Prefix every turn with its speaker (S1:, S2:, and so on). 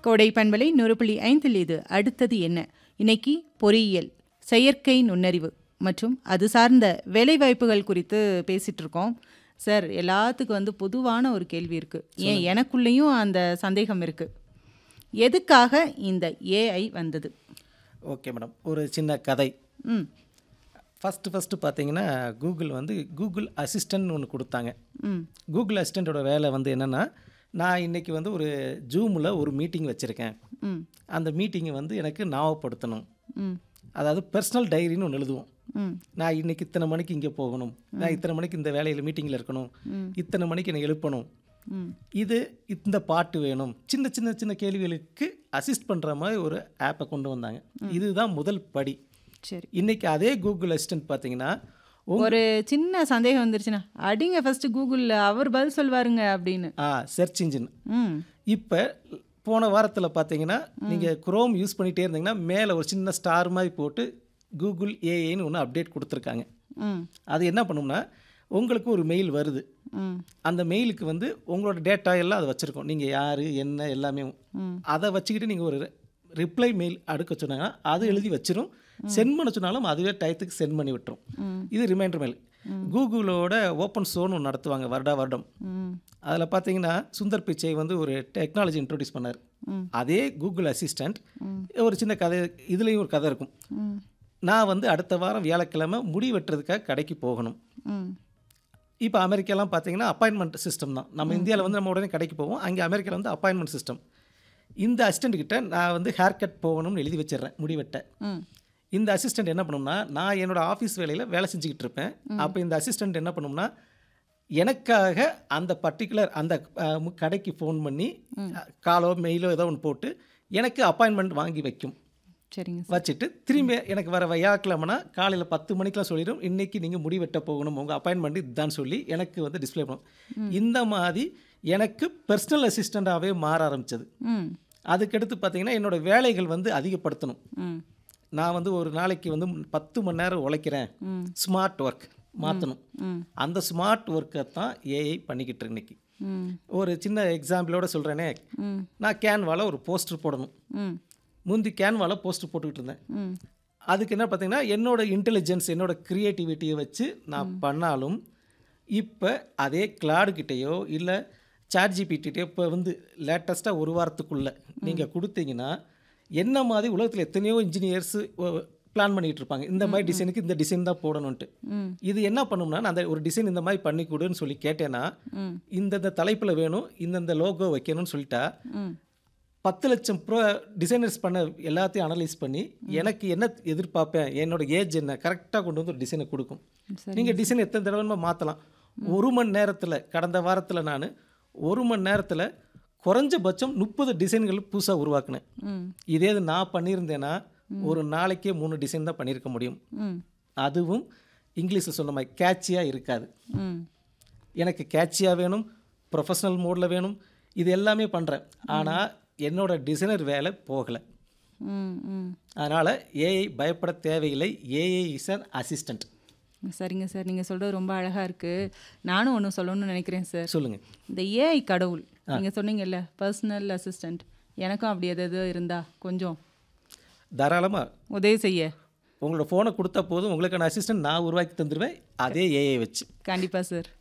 S1: கோடை பண்பலை நூறு புள்ளி ஐந்தில் இது அடுத்தது என்ன இன்னைக்கு பொறியியல் செயற்கை நுண்ணறிவு மற்றும் அது சார்ந்த வேலைவாய்ப்புகள் குறித்து பேசிட்டு இருக்கோம் சார் எல்லாத்துக்கும் வந்து பொதுவான ஒரு கேள்வி இருக்கு ஏன் எனக்குள்ளேயும் அந்த சந்தேகம் இருக்கு எதுக்காக இந்த ஏஐ வந்தது
S2: ஓகே மேடம் ஒரு சின்ன கதை
S1: ம்
S2: ஃபஸ்ட்டு ஃபஸ்ட்டு பார்த்தீங்கன்னா கூகுள் வந்து கூகுள் அசிஸ்டன்ட் ஒன்று கொடுத்தாங்க
S1: ம்
S2: கூகுள் அசிஸ்டண்ட்டோட வேலை வந்து என்னென்னா நான் இன்றைக்கி வந்து ஒரு ஜூமில் ஒரு மீட்டிங் வச்சுருக்கேன்
S1: ம்
S2: அந்த மீட்டிங்கை வந்து எனக்கு ஞாபகப்படுத்தணும்
S1: ம்
S2: அதாவது பர்சனல் டைரின்னு ஒன்று எழுதுவோம்
S1: ம்
S2: நான் இன்னைக்கு இத்தனை மணிக்கு இங்கே போகணும் நான் இத்தனை மணிக்கு இந்த வேலையில் மீட்டிங்கில் இருக்கணும் இத்தனை மணிக்கு என்னை எழுப்பணும்
S1: ம்
S2: இது இந்த பாட்டு வேணும் சின்ன சின்ன சின்ன கேள்விகளுக்கு அசிஸ்ட் பண்ணுற மாதிரி ஒரு ஆப்பை கொண்டு வந்தாங்க இதுதான் முதல் படி
S1: சரி
S2: இன்னைக்கு அதே கூகுள் அசிஸ்டன்ட் பார்த்தீங்கன்னா
S1: ஒரு சின்ன சந்தேகம் வந்துருச்சுன்னா அடிங்க ஃபர்ஸ்ட் கூகுளில் அவர் பதில் சொல்வாருங்க அப்படின்னு
S2: ஆ சர்ச் இன்ஜின்
S1: ம்
S2: இப்போ போன வாரத்தில் பார்த்தீங்கன்னா நீங்கள் குரோம் யூஸ் பண்ணிகிட்டே இருந்தீங்கன்னா மேலே ஒரு சின்ன ஸ்டார் மாதிரி போட்டு கூகுள் ஏஐன்னு ஒன்று அப்டேட் கொடுத்துருக்காங்க
S1: ம்
S2: அது என்ன பண்ணும்னா உங்களுக்கு ஒரு மெயில் வருது
S1: ம்
S2: அந்த மெயிலுக்கு வந்து உங்களோட டேட்டா எல்லாம் அதை வச்சுருக்கோம் நீங்கள் யார் என்ன எல்லாமே
S1: ம்.
S2: அதை வச்சுக்கிட்டு நீங்கள் ஒரு ரிப்ளை மெயில் அடுக்க சொன்னாங்கன்னா அது எழுதி வச்சிரும் சென்ட் பண்ண சொன்னாலும் அதுவே டயத்துக்கு சென்ட் பண்ணி விட்டுரும்
S1: ம்.
S2: இது ரிமைண்டர் மெயில் கூகுளோட ஓப்பன் சோன் ஒன்று நடத்துவாங்க வருடா வருடம்
S1: ம்
S2: அதில் பார்த்தீங்கன்னா சுந்தர் பிச்சை வந்து ஒரு டெக்னாலஜி இன்ட்ரோடியூஸ் பண்ணார்
S1: ம்.
S2: அதே கூகுள் அசிஸ்டண்ட் ஒரு சின்ன கதை இதுலேயும் ஒரு கதை இருக்கும்
S1: ம்
S2: நான் வந்து அடுத்த வாரம் வியாழக்கிழமை முடி வெட்டுறதுக்காக கடைக்கு போகணும்
S1: ம்
S2: இப்போ அமெரிக்காலாம் பார்த்தீங்கன்னா அப்பாயின்மெண்ட் சிஸ்டம் தான் நம்ம இந்தியாவில் வந்து நம்ம உடனே கடைக்கு போவோம் அங்கே அமெரிக்காவில் வந்து அப்பாயின்மெண்ட் சிஸ்டம் இந்த அசிஸ்டண்ட் கிட்ட நான் வந்து ஹேர் கட் போகணும்னு எழுதி வச்சிடுறேன் முடி வெட்ட
S1: ம்
S2: இந்த அசிஸ்டண்ட் என்ன பண்ணும்னா நான் என்னோட ஆஃபீஸ் வேலையில் வேலை செஞ்சுக்கிட்டு இருப்பேன் அப்போ இந்த அசிஸ்டண்ட் என்ன பண்ணும்னா எனக்காக அந்த பர்டிகுலர் அந்த அஹ், மு- கடைக்கு ஃபோன் பண்ணி காலோ மெயிலோ ஏதோ ஒன்று போட்டு எனக்கு அப்பாயின்மெண்ட் வாங்கி வைக்கும்
S1: சரிங்க சார்
S2: வச்சுட்டு திரும்பி எனக்கு வர வியாழக்கிழமைனா காலையில் பத்து மணிக்கெலாம் சொல்லிடும் இன்னைக்கு நீங்கள் முடி வெட்ட போகணும் உங்கள் அப்பாயின்மெண்ட் இதுதான் சொல்லி எனக்கு வந்து டிஸ்ப்ளே பண்ணும் இந்த மாதிரி எனக்கு பர்சனல் அசிஸ்டண்ட்டாகவே மாற ஆரம்பிச்சது
S1: ம்
S2: அதுக்கடுத்து பார்த்தீங்கன்னா என்னோட வேலைகள் வந்து அதிகப்படுத்தணும்
S1: ம்
S2: நான் வந்து ஒரு நாளைக்கு வந்து பத்து மணி நேரம் உழைக்கிறேன்
S1: ம்
S2: ஸ்மார்ட் ஒர்க் மாற்றணும்
S1: ம்
S2: அந்த ஸ்மார்ட் ஒர்க்கை தான் ஏஐ பண்ணிக்கிட்டு இருக்கு இன்னைக்கு
S1: ம்
S2: ஒரு சின்ன எக்ஸாம்பிளோட சொல்கிறேனே
S1: ம்
S2: நான் கேன்வாவில் ஒரு போஸ்டர் போடணும்
S1: ம்
S2: முந்தி கேன்வாவில் போஸ்டர் போட்டுக்கிட்டு இருந்தேன்
S1: ம்
S2: அதுக்கு என்ன பார்த்தீங்கன்னா என்னோட இன்டெலிஜென்ஸ் என்னோட க்ரியேட்டிவிட்டியை வச்சு நான் பண்ணாலும் இப்போ அதே கிளாடுக்கிட்டேயோ இல்லை சாட் ஜிபிட்டியோ இப்போ வந்து லேட்டஸ்ட்டாக ஒரு வாரத்துக்குள்ளே நீங்கள் கொடுத்தீங்கன்னா என்ன மாதிரி உலகத்தில் எத்தனையோ இன்ஜினியர்ஸு பிளான் பண்ணிகிட்டு இருப்பாங்க இந்த மாதிரி டிசைனுக்கு இந்த டிசைன் தான் போடணுன்ட்டு
S1: ம்
S2: இது என்ன பண்ணும்னா நான் அந்த ஒரு டிசைன் இந்த மாதிரி பண்ணி கொடுன்னு சொல்லி கேட்டேன்னா
S1: ம்
S2: இந்தந்த தலைப்பில் வேணும் இந்தந்த லோகோ வைக்கணும்னு சொல்லிட்டா
S1: ம்
S2: பத்து லட்சம் ப்ரோ டிசைனர்ஸ் பண்ண எல்லாத்தையும் அனலைஸ் பண்ணி எனக்கு என்ன எதிர்பார்ப்பேன் என்னோட ஏஜ் என்ன கரெக்டாக கொண்டு வந்து ஒரு டிசைனை கொடுக்கும்
S1: சரி
S2: நீங்கள் டிசைன் எத்தனை தடவை மாற்றலாம் ஒரு மணி நேரத்தில் கடந்த வாரத்தில் நான் ஒரு மணி நேரத்தில் குறைஞ்சபட்சம் முப்பது டிசைன்கள் புதுசாக உருவாக்கினேன்
S1: ம்
S2: இதே இது நான் பண்ணியிருந்தேன்னா ஒரு நாளைக்கே மூணு டிசைன் தான் பண்ணியிருக்க முடியும்
S1: ம்
S2: அதுவும் இங்கிலீஷில் சொன்ன மாதிரி கேட்சியாக இருக்காது
S1: ம்
S2: எனக்கு கேட்சியாக வேணும் ப்ரொஃபஷனல் மோடில் வேணும் இது எல்லாமே பண்ணுறேன் ஆனால் என்னோட டிசைனர் வேலை போகலை
S1: ம் ம்
S2: அதனால் ஏஐ பயப்பட தேவையில்லை ஏஐ இஸ் அன் அசிஸ்டண்ட்
S1: சரிங்க சார் நீங்கள் சொல்கிறது ரொம்ப அழகாக இருக்குது நானும் ஒன்று சொல்லணும்னு நினைக்கிறேன் சார்
S2: சொல்லுங்கள்
S1: இந்த ஏஐ கடவுள் நீங்கள் சொன்னீங்கல்ல பர்சனல் அசிஸ்டண்ட் எனக்கும் அப்படி எது எதோ இருந்தா கொஞ்சம்
S2: தாராளமாக
S1: உதவி செய்ய
S2: உங்களோட ஃபோனை கொடுத்தா போதும் உங்களுக்கான அசிஸ்டன்ட் நான் உருவாக்கி தந்துடுவேன் அதே ஏஐ வச்சு
S1: கண்டிப்பாக சார்